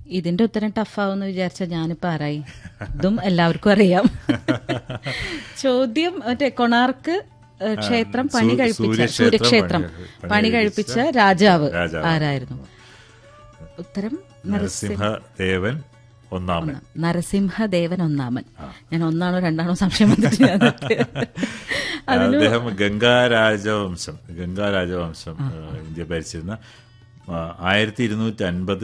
ഇതിന്റെ ഉത്തരം ടഫാവെന്ന് വിചാരിച്ച ഞാനിപ്പോ ആരായി ഇതും എല്ലാവർക്കും അറിയാം ചോദ്യം മറ്റേ കൊണാർക്ക് ഏഹ്, ക്ഷേത്രം പണി സൂ- കഴിപ്പിച്ച സൂര്യക്ഷേത്രം സൂര്യക്ഷേത്രം പണി- പണി പണി കഴിപ്പിച്ച രാജാവ് രാജാവ്. ആരായിരുന്നു ഉത്തരം നരസിംഹദേവൻ ഒന്നാമൻ നരസിംഹദേവൻ ഒന്നാമൻ ഞാൻ ഒന്നാണോ രണ്ടാണോ സംശയം വന്നിട്ട് ഞാൻ അദ്ദേഹം ഗംഗാ രാജവംശം ഗംഗാ രാജവംശം ഏഹ്, ഇന്ത്യ ഭരിച്ചിരുന്ന ആയിരത്തി ഇരുന്നൂറ്റി അൻപത്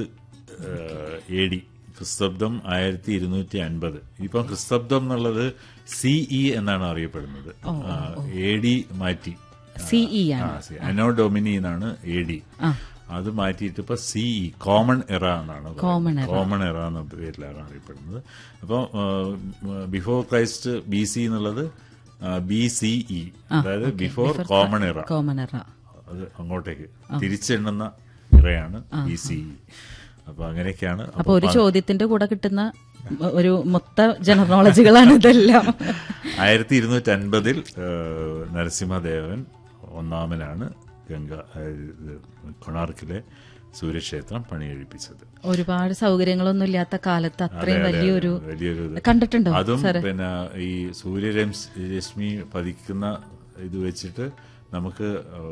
എ ഡി ക്രിസ്തബ്ദം ആയിരത്തി ഇരുന്നൂറ്റി അൻപത് ഇപ്പം ക്രിസ്തബ്ദം എന്നുള്ളത് സിഇ എന്നാണ് അറിയപ്പെടുന്നത് എ ഡി മാറ്റി സിഇ ആണ് അനോ ഡൊമിനി എന്നാണ് എ ഡി അത് മാറ്റിയിട്ട് ഇപ്പൊ സിഇ കോമൺ എറ എന്നാണ് Common കോമൺ എറ എന്ന പേരിലാണ് അറിയപ്പെടുന്നത് അപ്പോൾ ബിഫോർ ക്രൈസ്റ്റ് ബി സി എന്നുള്ളത് ബി സിഇ അതായത് ബിഫോർ കോമൺ എറ കോമണറ അത് അങ്ങോട്ടേക്ക് തിരിച്ചെണ്ണുന്ന ഇറയാണ് ബി സി അപ്പൊ അങ്ങനെയൊക്കെയാണ് അപ്പൊ ഒരു ചോദ്യത്തിന്റെ കൂടെ കിട്ടുന്ന ഒരു മൊത്ത ജനറൽ നോളജുകളാണ് ഇതെല്ലാം ആയിരത്തി ഇരുന്നൂറ്റി അൻപതിൽ നരസിംഹദേവൻ ഒന്നാമനാണ് ഗംഗ ഇത് കൊണാർക്കിലെ സൂര്യക്ഷേത്രം പണികഴിപ്പിച്ചത് ഒരുപാട് സൗകര്യങ്ങളൊന്നും ഇല്ലാത്ത കാലത്ത് അത്രയും അതെ, അതെ, വലിയൊരു വലിയൊരു ഇത്. കണ്ടിട്ടുണ്ടോ അതും സാറ് പിന്നെ ഈ സൂര്യരംസ് രശ്മി പതിക്കുന്ന ഇത് വെച്ചിട്ട് നമുക്ക്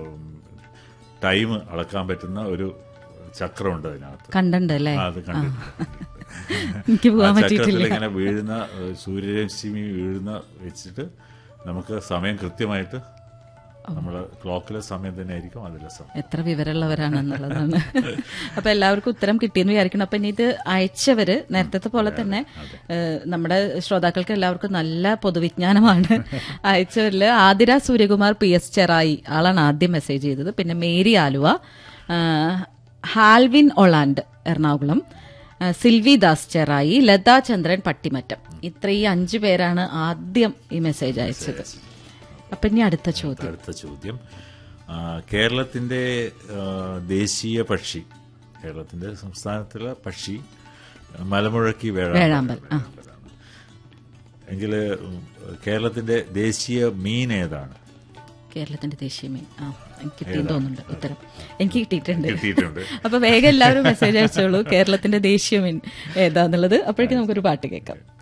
ടൈം അളക്കാൻ പറ്റുന്ന ഒരു ചക്രമുണ്ട് അതിനകത്ത് കണ്ടിട്ടുണ്ടല്ലേ ആ, അത് കണ്ടിട്ടുണ്ട് എനിക്ക് ആ പോകാൻ ചക്രത്തിൽ പറ്റിയിട്ടില്ല ഇങ്ങനെ വീഴുന്ന ഏഹ്, സൂര്യരശ്മി വീഴുന്ന വെച്ചിട്ട് നമുക്ക് സമയം കൃത്യമായിട്ട് നമ്മളെ ക്ലോക്കിലെ സമയം തന്നെ ആയിരിക്കും അതിലെ സമയം എത്ര വിവരമുള്ളവരാണെന്നുള്ളതാണ് അപ്പൊ എല്ലാവർക്കും ഉത്തരം കിട്ടിയെന്ന് വിചാരിക്കണം അപ്പൊ ഇനി ഇത് അയച്ചവര് നേരത്തെ പോലെ തന്നെ ഏഹ്, നമ്മുടെ ശ്രോതാക്കൾക്ക് എല്ലാവർക്കും നല്ല പൊതുവിജ്ഞാനമാണ് അയച്ചവരില് ആതിര സൂര്യകുമാർ പി എസ് ചെറായി ആളാണ് ആദ്യം മെസ്സേജ് ചെയ്തത് പിന്നെ മേരി ആലുവ ആഹ്, ഹാൽവിൻ ഒളാൻഡ് എറണാകുളം ആഹ്, സിൽവി ദാസ് ചെറായി ലതാ ചന്ദ്രൻ പട്ടിമറ്റം ഇത്ര ഈ അഞ്ചു പേരാണ് ആദ്യം ഈ മെസ്സേജ് അയച്ചത് അപ്പൊ ഇനി അടുത്ത ചോദ്യം അടുത്ത ചോദ്യം ആ, കേരളത്തിന്റെ ആ, ദേശീയ പക്ഷി കേരളത്തിന്റെ സംസ്ഥാനത്തിലെ പക്ഷി മലമുഴക്കി വേഴാമ്പൽ വേഴാമ്പൽ, ആ. എങ്കിൽ കേരളത്തിന്റെ ദേശീയ മീൻ ഏതാണ് കേരളത്തിന്റെ ദേശീയ മീൻ ആ എനിക്ക് കിട്ടിയെന്ന് തോന്നുന്നുണ്ട് ഉത്തരം എനിക്ക് കിട്ടിയിട്ടുണ്ട് കിട്ടിയിട്ടുണ്ട് അപ്പൊ വേഗം എല്ലാവരും മെസ്സേജ് അയച്ചോളൂ കേരളത്തിന്റെ ദേശീയ മീൻ ഏതാന്നുള്ളത് അപ്പോഴേക്കും നമുക്കൊരു പാട്ട് കേൾക്കാം